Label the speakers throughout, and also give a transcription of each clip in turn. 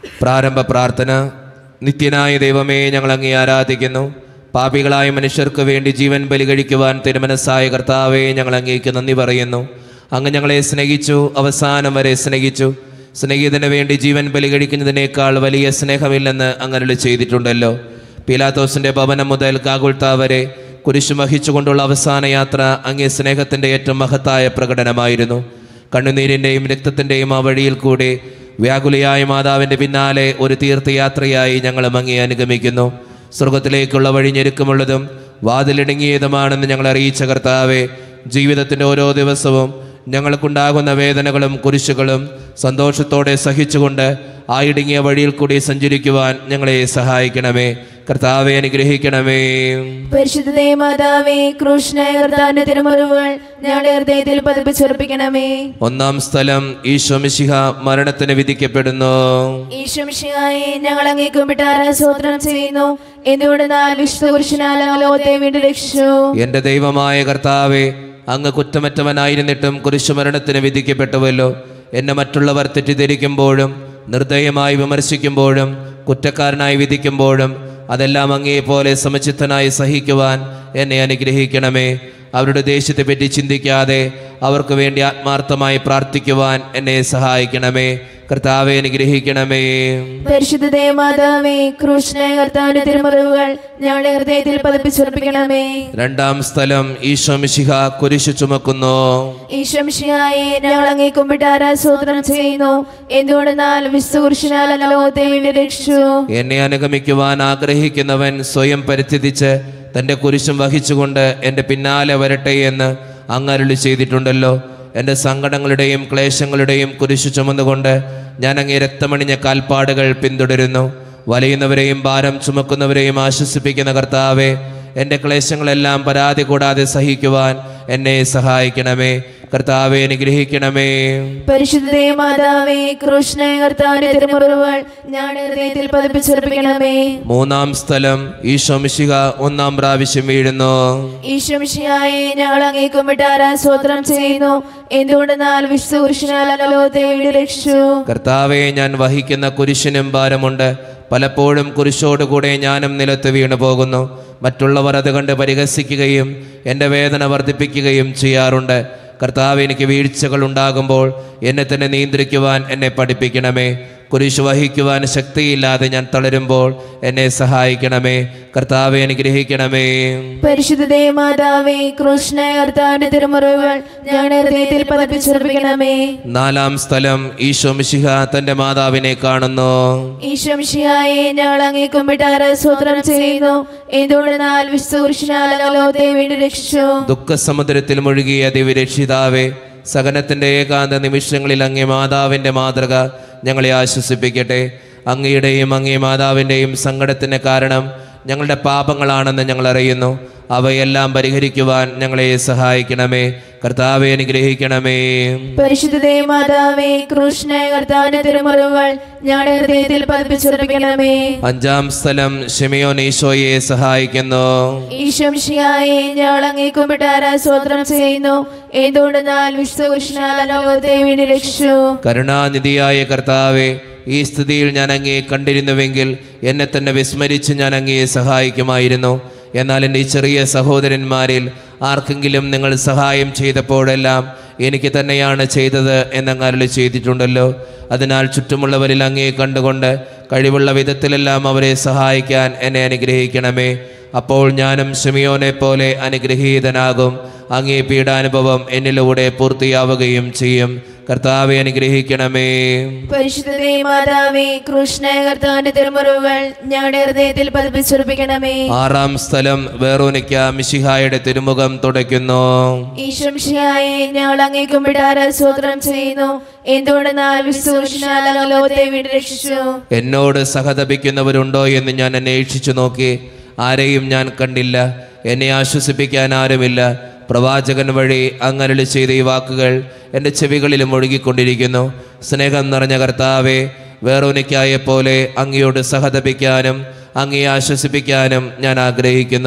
Speaker 1: പ്രാരംഭ പ്രാർത്ഥന നിത്യനായ ദൈവമേ ഞങ്ങൾ അങ്ങേ ആരാധിക്കുന്നു പാപികളായ മനുഷ്യർക്ക് വേണ്ടി ജീവൻ ബലി കഴിക്കുവാൻ തിരുമനസ്സായ കർത്താവെ ഞങ്ങൾ അങ്ങേക്ക് നന്ദി പറയുന്നു അങ്ങ് ഞങ്ങളെ സ്നേഹിച്ചു അവസാനം വരെ സ്നേഹിച്ചു സ്നേഹിതന് വേണ്ടി ജീവൻ ബലി കഴിക്കുന്നതിനേക്കാൾ വലിയ സ്നേഹമില്ലെന്ന് അങ്ങനല് ചെയ്തിട്ടുണ്ടല്ലോ പീലാത്തോസിന്റെ ഭവനം മുതൽ കാകുൾത്ത വരെ കുരിശു വഹിച്ചുകൊണ്ടുള്ള അവസാന യാത്ര അങ്ങേ സ്നേഹത്തിന്റെ ഏറ്റവും മഹത്തായ പ്രകടനമായിരുന്നു കണ്ണുനീരിൻ്റെയും രക്തത്തിൻ്റെയും ആ വഴിയിൽ കൂടി വ്യാകുലയായ മാതാവിൻ്റെ പിന്നാലെ ഒരു തീർത്ഥയാത്രയായി ഞങ്ങൾ അങ്ങേ അനുഗമിക്കുന്നു സ്വർഗത്തിലേക്കുള്ള വഴി ഞെരുക്കമുള്ളതും വാതിലിടുങ്ങിയതുമാണെന്ന് ഞങ്ങൾ അറിയിച്ച കർത്താവെ ജീവിതത്തിൻ്റെ ഓരോ ദിവസവും ഞങ്ങൾക്കുണ്ടാകുന്ന വേദനകളും കുരിശുകളും സന്തോഷത്തോടെ സഹിച്ചുകൊണ്ട് ആ ഇടുങ്ങിയ വഴിയിൽ കൂടി സഞ്ചരിക്കുവാൻ ഞങ്ങളെ സഹായിക്കണമേ കർത്താവെ അനുഗ്രഹിക്കണമേ
Speaker 2: പരിശുദ്ധ മാതാവേ കൃഷ്ണായ കർത്താവിന്റെ തിരുമുറിവുകൾ ഞങ്ങളുടെ ഹൃദയത്തിൽ പതിപ്പിച്ചുറപ്പിക്കണമേ
Speaker 1: ഒന്നാം സ്ഥലം ഈശോ മിശിഹ മരണത്തിന് വിധിക്കപ്പെടുന്നു
Speaker 2: ഈശ്വമിഷയായി ഞങ്ങൾ അങ്ങേ കുമ്പിട്ട് ആരാധോത്രം ചെയ്യുന്നു എന്തുകൊണ്ടെന്നാൽ വിശുദ്ധ പുരുഷനാൽ ലോകത്തെ വീണ്ടും രക്ഷിച്ചു
Speaker 1: എന്റെ ദൈവമായ കർത്താവെ അങ്ങ് കുറ്റമറ്റവനായിരുന്നിട്ടും കുരിശുമരണത്തിന് വിധിക്കപ്പെട്ടുവല്ലോ എന്നെ മറ്റുള്ളവർ തെറ്റിദ്ധരിക്കുമ്പോഴും നിർദ്ദയമായി വിമർശിക്കുമ്പോഴും കുറ്റക്കാരനായി വിധിക്കുമ്പോഴും അതെല്ലാം അങ്ങേപോലെ സമചിത്തനായി സഹിക്കുവാൻ എന്നെ അനുഗ്രഹിക്കണമേ അവരുടെ ദേശത്തെപ്പറ്റി ചിന്തിക്കാതെ അവർക്ക് വേണ്ടി ആത്മാർത്ഥമായി പ്രാർത്ഥിക്കുവാൻ എന്നെ സഹായിക്കണമേ കർത്താവെ അനുഗ്രഹിക്കണമേ
Speaker 2: പരിശുദ്ധ മാതാവേ കൃഷ്ണായ കർത്താവിന്റെ തിരുമുറിവുകൾ ഞങ്ങളുടെ ഹൃദയത്തിൽ പതിപ്പിച്ചുറപ്പിക്കണമേ
Speaker 1: രണ്ടാം സ്ഥലം ഈശോ മിശിഹ കുരിശു ചുമക്കുന്നു
Speaker 2: ഈശ്വമിഷയായി ഞങ്ങൾ അങ്ങേ കുമ്പിട്ട് ആരാധോത്രം ചെയ്യുന്നു എന്തുകൊണ്ടെന്നാൽ വിശുദ്ധ പുരുഷനാൽ ലോകത്തെ വീണ്ടും രക്ഷിച്ചു
Speaker 1: എന്നെ അനുഗമിക്കുവാൻ ആഗ്രഹിക്കുന്നവൻ സ്വയം പരിത്യജിച്ച് തൻ്റെ കുരിശും വഹിച്ചുകൊണ്ട് എൻ്റെ പിന്നാലെ വരട്ടെ എന്ന് അങ്ങരുളി ചെയ്തിട്ടുണ്ടല്ലോ എൻ്റെ സങ്കടങ്ങളുടെയും ക്ലേശങ്ങളുടെയും കുരിശു ചുമന്നുകൊണ്ട് ഞാൻ അങ്ങേ രക്തമണിഞ്ഞ കാൽപ്പാടുകൾ പിന്തുടരുന്നു വലയുന്നവരെയും ഭാരം ചുമക്കുന്നവരെയും ആശ്വസിപ്പിക്കുന്ന കർത്താവെ എൻ്റെ ക്ലേശങ്ങളെല്ലാം പരാതി കൂടാതെ സഹിക്കുവാൻ എന്നെ സഹായിക്കണമേ കർത്താവെ അനുഗ്രഹിക്കണമേ
Speaker 2: പരിശുദ്ധ മാതാവേ കൃഷ്ണായ കർത്താവിന്റെ തിരുമുറിവുകൾ ഞങ്ങളുടെ ഹൃദയത്തിൽ പതിപ്പിച്ചുറപ്പിക്കണമേ
Speaker 1: മൂന്നാം സ്ഥലം ഈശോ മിശിഹ ഒന്നാം പ്രാവശ്യം വീഴുന്നു
Speaker 2: ഈശ്വമിഷയായി ഞങ്ങൾ അങ്ങേ കുമ്പിട്ട് ആരാധോത്രം ചെയ്യുന്നു എന്തുകൊണ്ടെന്നാൽ വിശുദ്ധ പുരുഷനാൽ ലോകത്തെ വീണ്ടും രക്ഷിച്ചു
Speaker 1: കർത്താവെ ഞാൻ വഹിക്കുന്ന കുരിശിനും ഭാരമുണ്ട് പലപ്പോഴും കുരിശോടുകൂടെ ഞാനും നിലത്ത് വീണു പോകുന്നു മറ്റുള്ളവർ അത് കണ്ട് പരിഹസിക്കുകയും എൻ്റെ വേദന വർദ്ധിപ്പിക്കുകയും ചെയ്യാറുണ്ട് കർത്താവ് എനിക്ക് വീഴ്ചകൾ ഉണ്ടാകുമ്പോൾ എന്നെ തന്നെ നിയന്ത്രിക്കുവാൻ എന്നെ പഠിപ്പിക്കണമേ കുരിശ് വഹിക്കുവാൻ ശക്തിയില്ലാതെ ഞാൻ തളരുമ്പോൾ എന്നെ സഹായിക്കണമേ കർത്താവെ അനുഗ്രഹിക്കണമേ
Speaker 2: പരിശുദ്ധ മാതാവേ കൃഷ്ണായ കർത്താവിന്റെ തിരുമുറിവുകൾ ഞങ്ങളുടെ ഹൃദയത്തിൽ പതിപ്പിച്ചുറപ്പിക്കണമേ
Speaker 1: നാലാം സ്ഥലം ഈശോ മിശിഹ തൻ്റെ മാതാവിനെ കാണുന്നു
Speaker 2: ഈശ്വമിഷയായി ഞങ്ങൾ അങ്ങേ കുമ്പിട്ട് ആരാധോത്രം ചെയ്യുന്നു എന്തുകൊണ്ടെന്നാൽ വിശുദ്ധ പുരുഷനാൽ ലോകത്തെ വീണ്ടും രക്ഷിച്ചു
Speaker 1: ദുഃഖസമുദ്രത്തിൽ മുഴുകിയ ദിവ്യരക്ഷിതാവേ സഹനത്തിൻ്റെ ഏകാന്ത നിമിഷങ്ങളിൽ അങ്ങേ മാതാവിൻ്റെ മാതൃക ഞങ്ങളെ ആശ്വസിപ്പിക്കട്ടെ അങ്ങയുടെയും അങ്ങേ മാതാവിൻ്റെയും സങ്കടത്തിന് കാരണം ഞങ്ങളുടെ പാപങ്ങളാണെന്ന് ഞങ്ങൾ അറിയുന്നു അവയെല്ലാം പരിഹരിക്കുവാൻ ഞങ്ങളെ സഹായിക്കണമേ കർത്താവെ അനുഗ്രഹിക്കണമേ
Speaker 2: പരിശുദ്ധ മാതാവേ കൃഷ്ണായ കർത്താവിന്റെ തിരുമുറിവുകൾ ഞങ്ങളുടെ ഹൃദയത്തിൽ പതിപ്പിച്ചുറപ്പിക്കണമേ
Speaker 1: അഞ്ചാം സ്ഥലം ഷെമിയോൻ ഈശോയെ സഹായിക്കുന്നു
Speaker 2: ഈശ്വംശിയായി ഞങ്ങൾ അങ്ങേ കുമ്പിട്ട് ആരാധോത്രം ചെയ്യുന്നു എന്തുകൊണ്ടെന്നാൽ വിശുദ്ധ കൃഷ്ണാല ലോകത്തെ വീണ്ടും രക്ഷിച്ചു
Speaker 1: കരുണാനിധിയായ കർത്താവെ ഈ സ്ഥിതിയിൽ ഞാൻ അങ്ങയെ കണ്ടിരുന്നുവെങ്കിൽ എന്നെ തന്നെ വിസ്മരിച്ച് ഞാൻ അങ്ങയെ സഹായിക്കുമായിരുന്നു എന്നാൽ എൻ്റെ ഈ ചെറിയ സഹോദരന്മാരിൽ ആർക്കെങ്കിലും നിങ്ങൾ സഹായം ചെയ്തപ്പോഴെല്ലാം എനിക്ക് തന്നെയാണ് ചെയ്തത് എന്നങ്ങാരുളി ചെയ്തിട്ടുണ്ടല്ലോ അതിനാൽ ചുറ്റുമുള്ളവരിൽ അങ്ങയെ കണ്ടുകൊണ്ട് കഴിവുള്ള വിധത്തിലെല്ലാം അവരെ സഹായിക്കാൻ എന്നെ അനുഗ്രഹിക്കണമേ അപ്പോൾ ഞാനും ഷെമിയോനെ പോലെ അനുഗ്രഹീതനാകും അങ്ങേ പീഡാനുഭവം എന്നിലൂടെ പൂർത്തിയാവുകയും ചെയ്യും കർത്താവെ അനുഗ്രഹിക്കണമേ
Speaker 2: പരിശുദ്ധ മാതാവേ കൃഷ്ണായ കർത്താവിന്റെ തിരുമുറിവുകൾ ഞങ്ങളുടെ ഹൃദയത്തിൽ പതിപ്പിച്ചുറപ്പിക്കണമേ
Speaker 1: ആറാം സ്ഥലം വേറോനിക്ക മിശിഹായുടെ തിരുമുഖം തുടയ്ക്കുന്നു
Speaker 2: ഈശ്വംശിയായി ഞങ്ങൾ അങ്ങേ കുമ്പിട്ട് ആരാധോത്രം ചെയ്യുന്നു എന്തുകൊണ്ടെന്നാൽ വിശുദ്ധ കൃഷ്ണാല ലോകത്തെ വീണ്ടും രക്ഷിച്ചു
Speaker 1: എന്നോട് സഹതപിക്കുന്നവരുണ്ടോ എന്ന് ഞാൻ അന്വേഷിച്ചു നോക്കി ആരെയും ഞാൻ കണ്ടില്ല എന്നെ ആശ്വസിപ്പിക്കാൻ ആരുമില്ല പ്രവാചകൻ വഴി അങ്ങരളി ചെയ്ത ഈ വാക്കുകൾ എൻ്റെ ചെവികളിലും ഒഴുകിക്കൊണ്ടിരിക്കുന്നു സ്നേഹം നിറഞ്ഞ കർത്താവെ വേറൊനിക്കായെ പോലെ അങ്ങയോട് സഹതപിക്കാനും അങ്ങയെ ആശ്വസിപ്പിക്കാനും ഞാൻ ആഗ്രഹിക്കുന്നു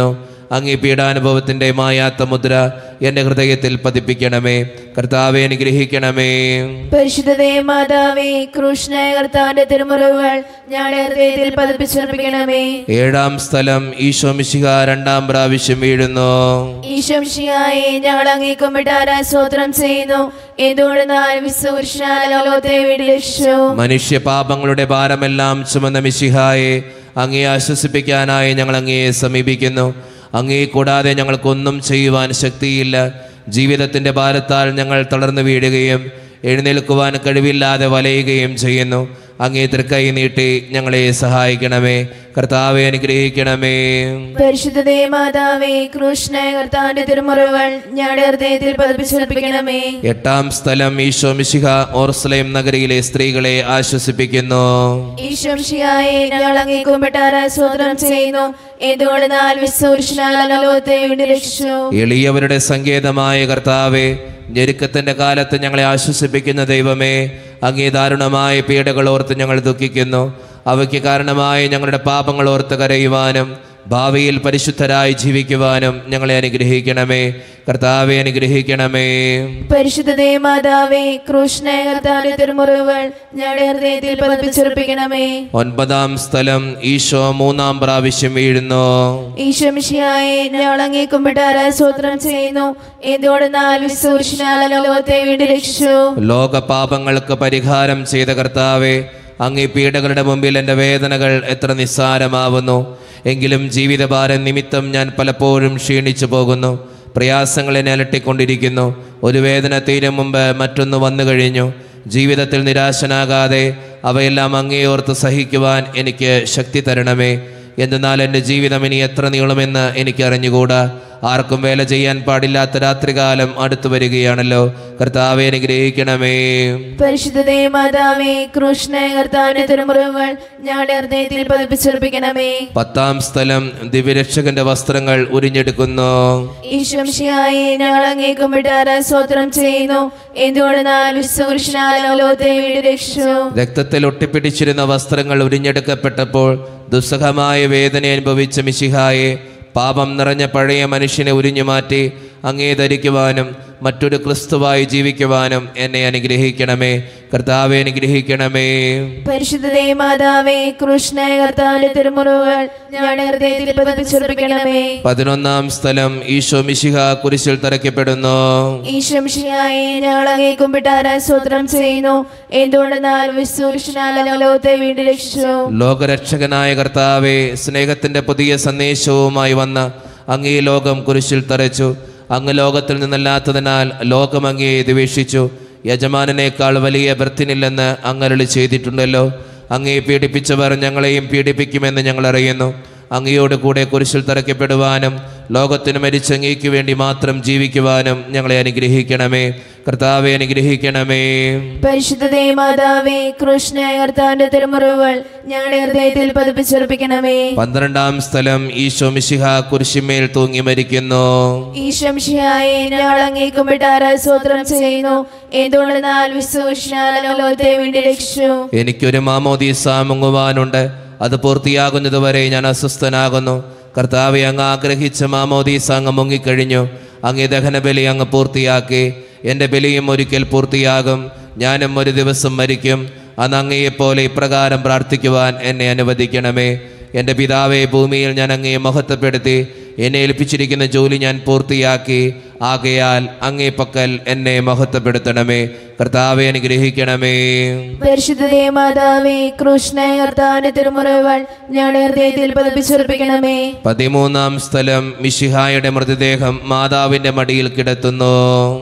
Speaker 1: അങ്ങേ പീഡാനുഭവത്തിൻ്റെ മായാത്ത മുദ്ര എൻ്റെ ഹൃദയത്തിൽ പതിപ്പിക്കണമേ കർത്താവെ അനുഗ്രഹിക്കണമേ
Speaker 2: പരിശുദ്ധതേ മാതാവേ കൃഷ്ണായ കർത്താവിന്റെ തിരുമുറിവുകൾ ഞങ്ങളുടെ ഹൃദയത്തിൽ പതിപ്പിച്ചുറപ്പിക്കണമേ
Speaker 1: ഏഴാം സ്ഥലം ഈശോ മിശിഹ രണ്ടാം പ്രാവശ്യം വീഴുന്നു
Speaker 2: ഈശംഷിയായി ഞങ്ങൾ അങ്ങേക്കുമ്പിട്ട് ആരാസ്തോത്രം ചെയ്യുന്നു എന്തുകൊണ്ടെന്നാൽ വിശ്വപുരുഷനായ ലോകത്തെ വീട് രക്ഷിച്ചു
Speaker 1: മനുഷ്യ പാപങ്ങളുടെ ഭാരമെല്ലാം ചുമന്ന മിശിഹായെ അങ്ങേ ആശ്വസിപ്പിക്കാനായി ഞങ്ങൾ അങ്ങയെ സമീപിക്കുന്നു അങ്ങേ കൂടാതെ ഞങ്ങൾക്കൊന്നും ചെയ്യുവാൻ ശക്തിയില്ല ജീവിതത്തിൻ്റെ ഭാരത്താൽ ഞങ്ങൾ തളർന്നു വീഴുകയും എഴുന്നേൽക്കുവാൻ കഴിവില്ലാതെ വലയുകയും ചെയ്യുന്നു അങ്ങേ തൃക്കൈ നീട്ടി ഞങ്ങളെ സഹായിക്കണമേ കർത്താവെ അനുഗ്രഹിക്കണമേ
Speaker 2: പരിശുദ്ധതേ മാതാവേ കൃഷ്ണായ കർത്താവിന്റെ തിരുമുറിവുകൾ ഞങ്ങളുടെ ഹൃദയത്തിൽ പതിപ്പിച്ചുറപ്പിക്കണമേ
Speaker 1: എട്ടാം സ്ഥലം ഈശോ മിശിഹ ഓർസ്ലയം നഗരിയിലെ സ്ത്രീകളെ ആശ്വസിപ്പിക്കുന്നു
Speaker 2: ഈശംഷിയായി ഞങ്ങൾ അങ്ങേക്കുമ്പിട്ട് ആരാസ്തോത്രം ചെയ്യുന്നു എന്തുകൊണ്ടെന്നാൽ വിശ്വപുരുഷനായ ലോകത്തെ വീട് രക്ഷിച്ചു
Speaker 1: എളിയവരുടെ സങ്കേതമായ കർത്താവെ ഞെരുക്കത്തിന്റെ കാലത്ത് ഞങ്ങളെ ആശ്വസിപ്പിക്കുന്ന ദൈവമേ അങ്ങേ ദാരുണമായ പീഡകൾ ഓർത്ത് ഞങ്ങൾ ദുഃഖിക്കുന്നു അവയ്ക്ക് കാരണമായ ഞങ്ങളുടെ പാപങ്ങൾ ഓർത്ത് കരയുവാനും ഭാവിയിൽ പരിശുദ്ധരായി ജീവിക്കുവാനും ഞങ്ങളെ അനുഗ്രഹിക്കണമേ കർത്താവെ അനുഗ്രഹിക്കണമേ
Speaker 2: പരിശുദ്ധതേ മാതാവേ കൃഷ്ണായ കർത്താവിന്റെ തിരുമുറിവുകൾ ഞങ്ങളുടെ ഹൃദയത്തിൽ പതിപ്പിച്ചുറപ്പിക്കണമേ
Speaker 1: ഒൻപതാം സ്ഥലം ഈശോ മൂന്നാം പ്രാവശ്യം വീഴുന്നു
Speaker 2: ഈശോമിഷിയായി ഞങ്ങൾ അങ്ങേക്കുമ്പിട്ട് ആരാസ്തോത്രം ചെയ്യുന്നു എന്തുകൊണ്ടെന്നാൽ വിശ്വപുരുഷനായ ലോകത്തെ വീട് രക്ഷിച്ചു
Speaker 1: ലോകപാപങ്ങൾക്ക് പരിഹാരം ചെയ്ത കർത്താവെ അങ്ങേ പീഡകളുടെ മുമ്പിൽ എൻ്റെ വേദനകൾ എത്ര നിസ്സാരമാവുന്നു എങ്കിലും ജീവിതഭാരം നിമിത്തം ഞാൻ പലപ്പോഴും ക്ഷീണിച്ചു പോകുന്നു പ്രയാസങ്ങൾ എന്നെ അലട്ടിക്കൊണ്ടിരിക്കുന്നു ഒരു വേദന തീരും മുമ്പ് മറ്റൊന്ന് വന്നു കഴിഞ്ഞു ജീവിതത്തിൽ നിരാശനാകാതെ അവയെല്ലാം അങ്ങേയോർത്ത് സഹിക്കുവാൻ എനിക്ക് ശക്തി തരണമേ എന്തെന്നാൽ എൻ്റെ ജീവിതം ഇനി എത്ര നീളുമെന്ന് എനിക്ക് അറിഞ്ഞുകൂടാ ആർക്കും വേല ചെയ്യാൻ പാടില്ലാത്ത രാത്രികാലം അടുത്തു വരികയാണല്ലോ കർത്താവെ അനുഗ്രഹിക്കണമേ
Speaker 2: പരിശുദ്ധതേ മാതാവേ കൃഷ്ണായ കർത്താവിന്റെ തിരുമുറിവുകൾ ഞങ്ങളുടെ ഹൃദയത്തിൽ പതിപ്പിച്ചുറപ്പിക്കണമേ
Speaker 1: പത്താം സ്ഥലം ദിവ്യരക്ഷകന്റെ വസ്ത്രങ്ങൾ ഉരിഞ്ഞെടുക്കുന്നു
Speaker 2: ഈശോമിഷിയായി ഞങ്ങൾ അങ്ങേക്കുമ്പിട്ട് ആരാസ്തോത്രം ചെയ്യുന്നു എന്തുകൊണ്ടെന്നാൽ വിശ്വപുരുഷനായ ലോകത്തെ വീട് രക്ഷിച്ചു
Speaker 1: രക്തത്തിൽ ഒട്ടിപ്പിടിച്ചിരുന്ന വസ്ത്രങ്ങൾ ഉരിഞ്ഞെടുക്കപ്പെട്ടപ്പോൾ ദുസ്സഹമായ വേദന അനുഭവിച്ച മിശിഹായെ പാപം നിറഞ്ഞ പഴയ മനുഷ്യനെ ഉരിഞ്ഞു മാറ്റി അങ്ങേ ധരിക്കുവാനും മറ്റൊരു ക്രിസ്തുവായി ജീവിക്കുവാനും എന്നെ അനുഗ്രഹിക്കണമേ കർത്താവെ അനുഗ്രഹിക്കണമേ
Speaker 2: പരിശുദ്ധതേ മാതാവേ കൃഷ്ണായ കർത്താവിന്റെ തിരുമുറിവുകൾ ഞങ്ങളുടെ ഹൃദയത്തിൽ പതിപ്പിച്ചുറപ്പിക്കണമേ
Speaker 1: പതിനൊന്നാം സ്ഥലം ഈശോ മിശിഹ കുരിശിൽ തറയ്ക്കപ്പെടുന്നു
Speaker 2: ഈശംഷിയായി ഞങ്ങൾ അങ്ങേക്കുമ്പിട്ട് ആരാസ്തോത്രം ചെയ്യുന്നു എന്തുകൊണ്ടെന്നാൽ വിശ്വപുരുഷനായ ലോകത്തെ വീട് രക്ഷിച്ചു
Speaker 1: ലോകരക്ഷകനായ കർത്താവെ സ്നേഹത്തിന്റെ പുതിയ സന്ദേശവുമായി വന്ന അങ്ങേ ലോകം കുരിശിൽ തറച്ചു അങ്ങ് ലോകത്തിൽ നിന്നല്ലാത്തതിനാൽ ലോകം അങ്ങേ ദ്വേഷിച്ചു യജമാനനേക്കാൾ വലിയ ഭർത്തിനില്ലെന്ന് അങ്ങരളി ചെയ്തിട്ടുണ്ടല്ലോ അങ്ങേ പീഡിപ്പിച്ചവർ ഞങ്ങളെയും പീഡിപ്പിക്കുമെന്ന് ഞങ്ങൾ അറിയുന്നു അങ്ങയോട് കൂടെ കുരിശിൽ തറയ്ക്കപ്പെടുവാനും ലോകത്തിന് മരിച്ചങ്ങേക്ക് വേണ്ടി മാത്രം ജീവിക്കുവാനും ഞങ്ങളെ അനുഗ്രഹിക്കണമേ കർത്താവെ അനുഗ്രഹിക്കണമേ
Speaker 2: പരിശുദ്ധതേ മാതാവേ കൃഷ്ണായ കർത്താവിന്റെ തിരുമുറിവുകൾ ഞങ്ങളുടെ ഹൃദയത്തിൽ പതിപ്പിച്ചുറപ്പിക്കണമേ
Speaker 1: പന്ത്രണ്ടാം സ്ഥലം ഈശോ മിശിഹ കുരിശിമേൽ തൂങ്ങി മരിക്കുന്നു
Speaker 2: ഈശംഷിയായി ഞങ്ങൾ അങ്ങേക്കുമ്പിട്ട് ആരാസ്തോത്രം ചെയ്യുന്നു എന്തുകൊണ്ടെന്നാൽ വിശ്വപുരുഷനായ ലോകത്തെ വീട് രക്ഷിച്ചു
Speaker 1: എനിക്കൊരു മാമോദീസ മുങ്ങുവാനുണ്ട് അത് പൂർത്തിയാകുന്നതുവരെ ഞാൻ അസ്വസ്ഥനാകുന്നു കർത്താവെ അങ്ങ് ആഗ്രഹിച്ച മാമോദീസ അങ്ങ് മുങ്ങിക്കഴിഞ്ഞു അങ്ങേ ദഹനബലി അങ്ങ് പൂർത്തിയാക്കി എൻ്റെ ബലിയും ഒരിക്കൽ പൂർത്തിയാകും ഞാനും ഒരു ദിവസം മരിക്കും അന്ന് അങ്ങയെപ്പോലെ ഇപ്രകാരം പ്രാർത്ഥിക്കുവാൻ എന്നെ അനുവദിക്കണമേ എൻ്റെ പിതാവെ ഭൂമിയിൽ ഞാൻ അങ്ങയെ മഹത്വപ്പെടുത്തി എന്നെ ഏൽപ്പിച്ചിരിക്കുന്ന ജോലി ഞാൻ പൂർത്തിയാക്കി ആകയാൽ അങ്ങേ പക്കൽ എന്നെ മഹത്വപ്പെടുത്തണമേ കർത്താവെ അനുഗ്രഹിക്കണമേ
Speaker 2: പരിശുദ്ധതേ മാതാവേ കൃഷ്ണായ കർത്താവിന്റെ തിരുമുറിവുകൾ ഞങ്ങളുടെ ഹൃദയത്തിൽ പതിപ്പിച്ചുറപ്പിക്കണമേ
Speaker 1: പതിമൂന്നാം സ്ഥലം മിഷിഹായുടെ മൃതദേഹം മാതാവിന്റെ മടിയിൽ കിടത്തുന്നു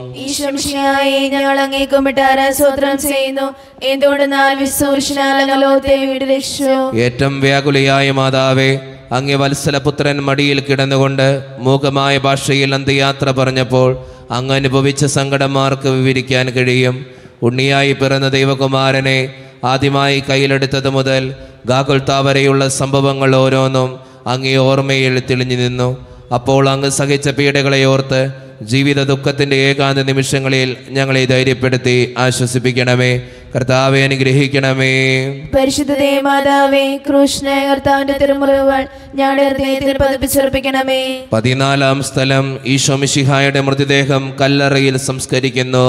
Speaker 2: ഈശംഷിയായി ഞങ്ങൾ അങ്ങേക്കുമ്പിട്ട് ആരാസ്തോത്രം ചെയ്യുന്നു എന്തുകൊണ്ടെന്നാൽ വിശ്വപുരുഷനായ ലോകത്തെ വീട് രക്ഷിച്ചു
Speaker 1: ഏറ്റവും വ്യാകുലയായ മാതാവേ അങ്ങേ വത്സലപുത്രൻ മടിയിൽ കിടന്നുകൊണ്ട് മൂകമായ ഭാഷയിൽ അന്ത്യയാത്ര പറഞ്ഞപ്പോൾ അങ്ങ് അനുഭവിച്ച സങ്കടമാർക്ക് വിവരിക്കാൻ കഴിയും ഉണ്ണിയായി പിറന്ന ദൈവകുമാരനെ ആദ്യമായി കയ്യിലെടുത്തത് മുതൽ ഗാകുൽത്ത വരെയുള്ള സംഭവങ്ങൾ ഓരോന്നും അങ്ങേ ഓർമ്മയിൽ തെളിഞ്ഞു നിന്നു അപ്പോൾ അങ്ങ് സഹിച്ച പീഡകളെ ഓർത്ത് ജീവിത ദുഃഖത്തിൻ്റെ ഏകാന്ത നിമിഷങ്ങളിൽ ഞങ്ങളെ ധൈര്യപ്പെടുത്തി ആശ്വസിപ്പിക്കണമേ കർത്താവെ അനുഗ്രഹിക്കണമേ
Speaker 2: പരിശുദ്ധ ദേവമാതാവേ കൃഷ്ണ കർത്താവിന്റെ തിരുമുറിവുകൾ ഞങ്ങളുടെ ഹൃദയത്തിൽ പതിപ്പിച്ചുറപ്പിക്കണമേ
Speaker 1: പതിനാലാം സ്ഥലം ഈശോമിഷിഹായുടെ മൃതദേഹം കല്ലറയിൽ സംസ്കരിക്കുന്നു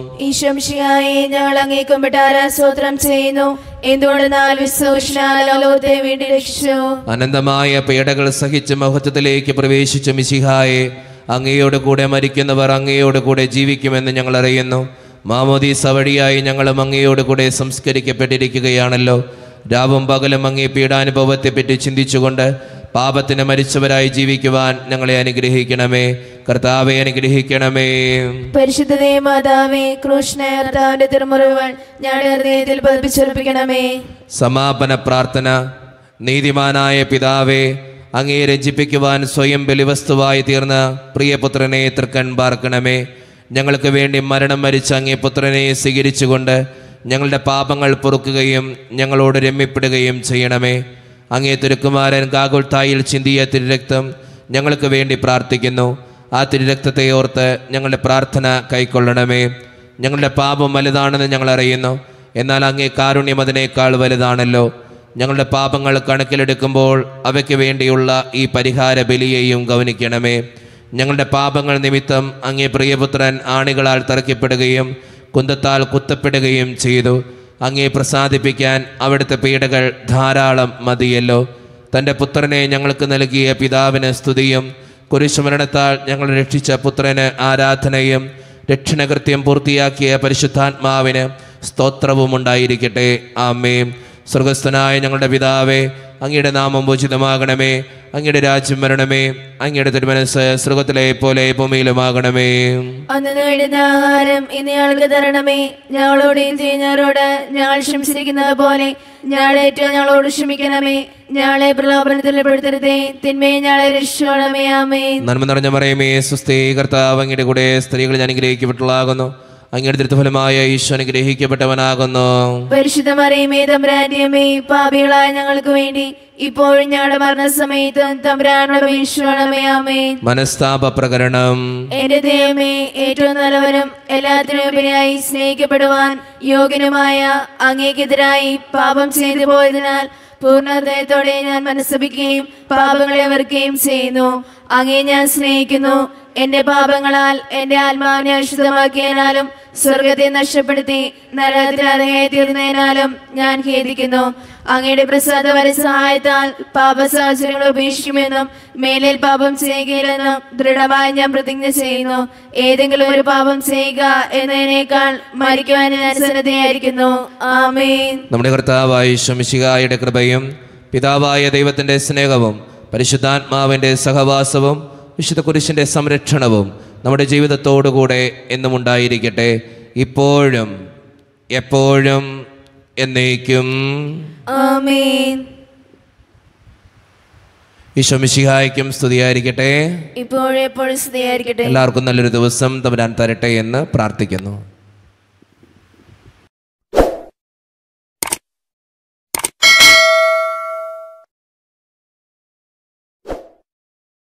Speaker 2: ഈശംശിയായി ഞങ്ങൾ അങ്ങേക്കുമ്പിട്ട് ആരാസ്തോത്രം ചെയ്യുന്നു എന്തുകൊണ്ടെന്നാൽ വിശ്വകൃഷ്ണാലോകത്തെ വേണ്ടി രക്ഷിച്ചു
Speaker 1: അനന്തമായ പീഡകൾ സഹിച്ച് മഹത്വത്തിലേക്ക് പ്രവേശിച്ച മിശിഹായെ അങ്ങയോട് കൂടെ മരിക്കുന്നവർ അങ്ങയോട് കൂടെ ജീവിക്കുമെന്ന് ഞങ്ങൾ അറിയുന്നു മാമോദീസ വഴിയായി ഞങ്ങളും അങ്ങയോട് കൂടെ സംസ്കരിക്കപ്പെട്ടിരിക്കുകയാണല്ലോ രാവും പകലും അങ്ങേ പീഡാനുഭവത്തെപ്പറ്റി ചിന്തിച്ചുകൊണ്ട് പാപത്തിന് മരിച്ചവരായി ജീവിക്കുവാൻ ഞങ്ങളെ അനുഗ്രഹിക്കണമേ കർത്താവെ അനുഗ്രഹിക്കണമേ
Speaker 2: പരിശുദ്ധ ദേവമാതാവേ കൃഷ്ണ കർത്താവിന്റെ തിരുമുറിവുകൾ ഞങ്ങളുടെ ഹൃദയത്തിൽ പതിപ്പിച്ചുറപ്പിക്കണമേ
Speaker 1: സമാപന പ്രാർത്ഥന നീതിമാനായ പിതാവേ അങ്ങേ രഞ്ജിപ്പിക്കുവാൻ സ്വയം ബലിവസ്തുവായി തീർന്ന പ്രിയപുത്രനെ തൃക്കൺ പാർക്കണമേ ഞങ്ങൾക്ക് വേണ്ടി മരണം മരിച്ച അങ്ങേ പുത്രനെ സ്വീകരിച്ചുകൊണ്ട് ഞങ്ങളുടെ പാപങ്ങൾ പൊറുക്കുകയും ഞങ്ങളോട് രമ്യപ്പെടുകയും ചെയ്യണമേ അങ്ങേ തിരുക്കുമാരൻ കാകുൽത്തായിൽ ചിന്തിയ തിരുരക്തം ഞങ്ങൾക്ക് വേണ്ടി പ്രാർത്ഥിക്കുന്നു ആ തിരുരക്തത്തെ ഓർത്ത് ഞങ്ങളുടെ പ്രാർത്ഥന കൈക്കൊള്ളണമേ ഞങ്ങളുടെ പാപം വലുതാണെന്ന് ഞങ്ങൾ അറിയുന്നു എന്നാൽ അങ്ങേ കാരുണ്യം അതിനേക്കാൾ വലുതാണല്ലോ ഞങ്ങളുടെ പാപങ്ങൾ കണക്കിലെടുക്കുമ്പോൾ അവയ്ക്ക് വേണ്ടിയുള്ള ഈ പരിഹാര ബലിയെയും ഗവനിക്കണമേ ഞങ്ങളുടെ പാപങ്ങൾ നിമിത്തം അങ്ങേ പ്രിയപുത്രൻ ആണികളാൽ തറയ്ക്കപ്പെടുകയും കുന്തത്താൽ കുത്തപ്പെടുകയും ചെയ്തു അങ്ങേ പ്രസാദിപ്പിക്കാൻ അവിടുത്തെ പീഡകൾ ധാരാളം മതിയല്ലോ തൻ്റെ പുത്രനെ ഞങ്ങൾക്ക് നൽകിയ പിതാവിന് സ്തുതിയും കുരിശുമരണത്താൽ ഞങ്ങൾ രക്ഷിച്ച പുത്രന് ആരാധനയും രക്ഷണകൃത്യം പൂർത്തിയാക്കിയ പരിശുദ്ധാത്മാവിന് സ്തോത്രവും ഉണ്ടായിരിക്കട്ടെ ആമേ സ്വർഗസ്ഥനായ ഞങ്ങളുടെ പിതാവേ അങ്ങയുടെ നാമം ഉചിതമാകണമേ അങ്ങയുടെ രാജ്യം വരണമേ അങ്ങയുടെ തിരുമനസ് സ്വർഗത്തിലെ പോലെ ഭൂമിയിലുമാകണമേ
Speaker 2: അന്ന് വേണ്ടുന്ന ആഹാരം ഇന്ന് ഞങ്ങൾക്ക് തരണമേ ഞങ്ങളോട് ചെയ്യുന്നവരോട് ഞങ്ങൾ ക്ഷമിച്ചിരിക്കുന്നത് പോലെ ഞങ്ങളേറ്റവും ഞങ്ങളോട് ക്ഷമിക്കണമേ ഞങ്ങളെ പ്രലോഭനത്തിൽ പെടുത്തരുതേ തിന്മയെ ഞങ്ങളെ രക്ഷിക്കണമേ ആമേ
Speaker 1: നന്മ നിറഞ്ഞ മറയമേ സുസ്ഥേ കർത്താവ് അങ്ങയുടെ കൂടെ സ്ത്രീകൾ ഞാൻ അനുഗ്രഹിക്കപ്പെട്ടുള്ളാകുന്നു അങ്ങയുടെ ദൃഢഫലമായ ഈശോ അനുഗ്രഹിക്കപ്പെട്ടവനാകുന്നു
Speaker 2: പരിശുദ്ധ മറിയമേ തമ്പുരാന്റിയമ്മേ പാപികളായ ഞങ്ങൾക്ക് വേണ്ടി ഇപ്പോഴും ഞങ്ങളുടെ മരണസമയത്ത് തമ്പുരാനോട് വീക്ഷണമേ ആമേ
Speaker 1: മനസ്താപ പ്രകരണം
Speaker 2: എന്റെ ദൈവമേ ഏറ്റവും നല്ലവനും എല്ലാത്തിനും ഉപരിയായി സ്നേഹിക്കപ്പെടുവാൻ യോഗ്യനുമായ അങ്ങേക്കെതിരായി പാപം ചെയ്തു പോയതിനാൽ പൂർണ്ണ ഹൃദയത്തോടെ ഞാൻ മനസ്സപിക്കുകയും പാപങ്ങളെ വെറുക്കുകയും ചെയ്യുന്നു അങ്ങേ ഞാൻ സ്നേഹിക്കുന്നു എന്റെ പാപങ്ങളാൽ എന്റെ ആത്മാവിനെ അശുദ്ധമാക്കിയതിനാലും സ്വർഗത്തെ നഷ്ടപ്പെടുത്തി നരകത്തിൽ അറയായി തീർന്നതിനാലും ഞാൻ ഖേദിക്കുന്നു അങ്ങയുടെ പ്രസാദവര സഹായത്താൽ പാപ സാഹചര്യങ്ങൾ ഉപേക്ഷിക്കുമെന്നും മേലിൽ പാപം ചെയ്യുകയില്ലെന്നും ദൃഢമായി ഞാൻ പ്രതിജ്ഞ ചെയ്യുന്നു ഏതെങ്കിലും ഒരു പാപം ചെയ്യുക എന്നതിനേക്കാൾ മരിക്കുവാൻ ഞാൻ സന്നദ്ധയായിരിക്കുന്നു ആമേൻ
Speaker 1: നമ്മുടെ കർത്താവായ ശമിശികായുടെ കൃപയും പിതാവായ ദൈവത്തിൻ്റെ സ്നേഹവും പരിശുദ്ധാത്മാവിൻ്റെ സഹവാസവും വിശുദ്ധ കുരിശിൻ്റെ സംരക്ഷണവും നമ്മുടെ ജീവിതത്തോടുകൂടെ എന്നും ഉണ്ടായിരിക്കട്ടെ ഇപ്പോഴും എപ്പോഴും എന്നേക്കും
Speaker 2: ആമേൻ
Speaker 1: ഈശോമിശിഹായ്ക്കും സ്തുതിയായിരിക്കട്ടെ
Speaker 2: ഇപ്പോഴെപ്പോഴും സ്തുതിയായിരിക്കട്ടെ
Speaker 1: എല്ലാവർക്കും നല്ലൊരു ദിവസം തമ്പുരാൻ തരട്ടെ എന്ന് പ്രാർത്ഥിക്കുന്നു